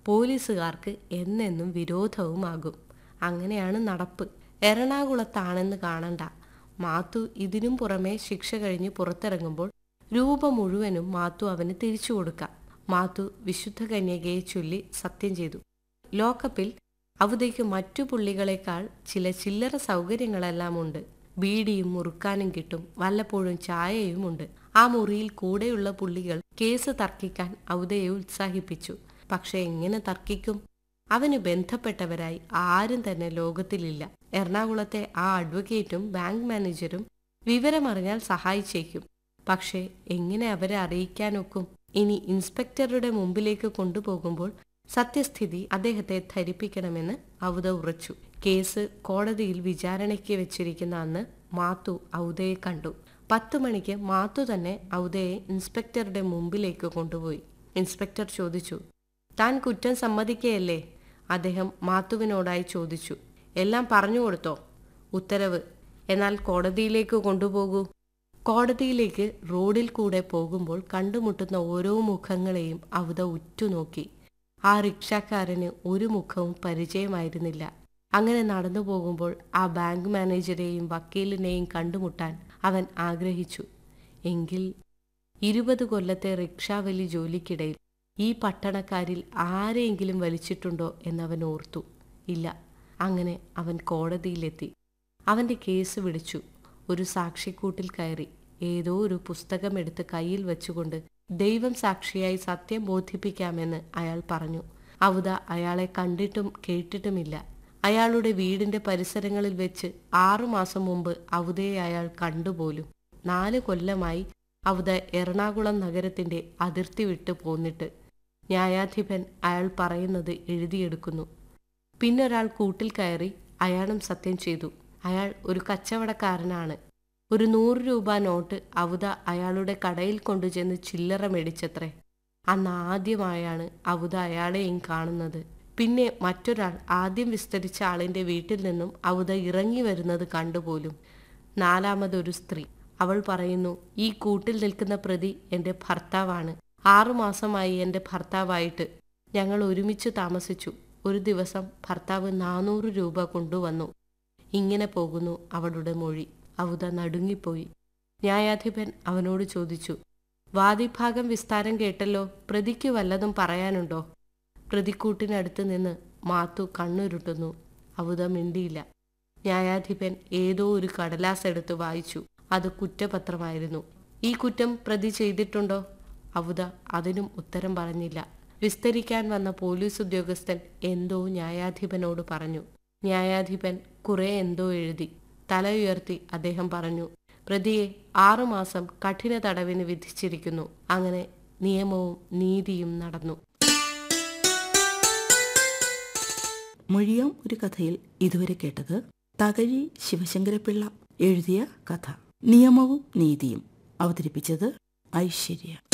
പോലീസുകാർക്ക് എന്നെന്നും വിരോധവുമാകും അങ്ങനെയാണ് നടപ്പ് എറണാകുളത്താണെന്ന് കാണണ്ട മാത്തു ഇതിനും പുറമെ ശിക്ഷ കഴിഞ്ഞ് പുറത്തിറങ്ങുമ്പോൾ രൂപ മുഴുവനും മാത്തു അവന് തിരിച്ചു കൊടുക്കാം മാത്തു വിശുദ്ധ കന്യകയെ ചൊല്ലി സത്യം ചെയ്തു ലോക്കപ്പിൽ അവതയ്ക്ക് മറ്റു പുള്ളികളെക്കാൾ ചില ചില്ലറ സൗകര്യങ്ങളെല്ലാം ഉണ്ട് ബീഡിയും മുറുക്കാനും കിട്ടും വല്ലപ്പോഴും ചായയും ഉണ്ട് ആ മുറിയിൽ കൂടെയുള്ള പുള്ളികൾ കേസ് തർക്കിക്കാൻ ഔദയെ ഉത്സാഹിപ്പിച്ചു പക്ഷെ എങ്ങനെ തർക്കിക്കും അവന് ബന്ധപ്പെട്ടവരായി ആരും തന്നെ ലോകത്തിലില്ല എറണാകുളത്തെ ആ അഡ്വക്കേറ്റും ബാങ്ക് മാനേജരും വിവരമറിഞ്ഞാൽ സഹായിച്ചേക്കും പക്ഷേ എങ്ങനെ അവരെ അറിയിക്കാനൊക്കും ഇനി ഇൻസ്പെക്ടറുടെ മുമ്പിലേക്ക് കൊണ്ടുപോകുമ്പോൾ സത്യസ്ഥിതി അദ്ദേഹത്തെ ധരിപ്പിക്കണമെന്ന് ഔദ ഉറച്ചു കേസ് കോടതിയിൽ വിചാരണയ്ക്ക് വെച്ചിരിക്കുന്ന അന്ന് മാത്തു ഔദയെ കണ്ടു പത്തു മണിക്ക് മാത്തു തന്നെ ഔദയെ ഇൻസ്പെക്ടറുടെ മുമ്പിലേക്ക് കൊണ്ടുപോയി ഇൻസ്പെക്ടർ ചോദിച്ചു താൻ കുറ്റം സമ്മതിക്കുകയല്ലേ അദ്ദേഹം മാത്തുവിനോടായി ചോദിച്ചു എല്ലാം പറഞ്ഞു കൊടുത്തോ ഉത്തരവ് എന്നാൽ കോടതിയിലേക്ക് കൊണ്ടുപോകൂ കോടതിയിലേക്ക് റോഡിൽ കൂടെ പോകുമ്പോൾ കണ്ടുമുട്ടുന്ന ഓരോ മുഖങ്ങളെയും അവത ഉറ്റുനോക്കി ആ റിക്ഷാക്കാരന് ഒരു മുഖവും പരിചയമായിരുന്നില്ല അങ്ങനെ നടന്നു പോകുമ്പോൾ ആ ബാങ്ക് മാനേജരെയും വക്കീലിനെയും കണ്ടുമുട്ടാൻ അവൻ ആഗ്രഹിച്ചു എങ്കിൽ ഇരുപത് കൊല്ലത്തെ റിക്ഷാവലി ജോലിക്കിടയിൽ ഈ പട്ടണക്കാരിൽ ആരെയെങ്കിലും വലിച്ചിട്ടുണ്ടോ എന്നവൻ ഓർത്തു ഇല്ല അങ്ങനെ അവൻ കോടതിയിലെത്തി അവന്റെ കേസ് വിളിച്ചു ഒരു സാക്ഷിക്കൂട്ടിൽ കയറി ഏതോ ഒരു പുസ്തകമെടുത്ത് കയ്യിൽ വെച്ചുകൊണ്ട് ദൈവം സാക്ഷിയായി സത്യം ബോധിപ്പിക്കാമെന്ന് അയാൾ പറഞ്ഞു അവത അയാളെ കണ്ടിട്ടും കേട്ടിട്ടുമില്ല അയാളുടെ വീടിന്റെ പരിസരങ്ങളിൽ വെച്ച് ആറുമാസം മുമ്പ് അവതയെ അയാൾ കണ്ടുപോലും നാല് കൊല്ലമായി അവത എറണാകുളം നഗരത്തിന്റെ അതിർത്തി വിട്ടു പോന്നിട്ട് ന്യായാധിപൻ അയാൾ പറയുന്നത് എഴുതിയെടുക്കുന്നു പിന്നൊരാൾ കൂട്ടിൽ കയറി അയാളും സത്യം ചെയ്തു അയാൾ ഒരു കച്ചവടക്കാരനാണ് ഒരു നൂറ് രൂപ നോട്ട് അവത അയാളുടെ കടയിൽ കൊണ്ടുചെന്ന് ചില്ലറ മേടിച്ചത്രേ അന്ന് ആദ്യമായാണ് അവത അയാളെയും കാണുന്നത് പിന്നെ മറ്റൊരാൾ ആദ്യം വിസ്തരിച്ച ആളിന്റെ വീട്ടിൽ നിന്നും അവത ഇറങ്ങി വരുന്നത് കണ്ടുപോലും നാലാമതൊരു സ്ത്രീ അവൾ പറയുന്നു ഈ കൂട്ടിൽ നിൽക്കുന്ന പ്രതി എന്റെ ഭർത്താവാണ് ആറുമാസമായി എന്റെ ഭർത്താവായിട്ട് ഞങ്ങൾ ഒരുമിച്ച് താമസിച്ചു ഒരു ദിവസം ഭർത്താവ് നാനൂറ് രൂപ കൊണ്ടുവന്നു ഇങ്ങനെ പോകുന്നു അവളുടെ മൊഴി അവത നടുങ്ങിപ്പോയി ന്യായാധിപൻ അവനോട് ചോദിച്ചു വാദിഭാഗം വിസ്താരം കേട്ടല്ലോ പ്രതിക്ക് വല്ലതും പറയാനുണ്ടോ പ്രതിക്കൂട്ടിനടുത്ത് നിന്ന് മാത്തു കണ്ണുരുട്ടുന്നു അവത മിണ്ടിയില്ല ന്യായാധിപൻ ഏതോ ഒരു കടലാസ് എടുത്ത് വായിച്ചു അത് കുറ്റപത്രമായിരുന്നു ഈ കുറ്റം പ്രതി ചെയ്തിട്ടുണ്ടോ അവത അതിനും ഉത്തരം പറഞ്ഞില്ല വിസ്തരിക്കാൻ വന്ന പോലീസ് ഉദ്യോഗസ്ഥൻ എന്തോ ന്യായാധിപനോട് പറഞ്ഞു ന്യായാധിപൻ കുറെ എന്തോ എഴുതി തല ഉയർത്തി അദ്ദേഹം പറഞ്ഞു പ്രതിയെ ആറുമാസം കഠിന തടവിന് വിധിച്ചിരിക്കുന്നു അങ്ങനെ നിയമവും നീതിയും നടന്നു മൊഴിയാം ഒരു കഥയിൽ ഇതുവരെ കേട്ടത് തകഴി ശിവശങ്കരപിള്ള എഴുതിയ കഥ നിയമവും നീതിയും അവതരിപ്പിച്ചത് ഐശ്വര്യ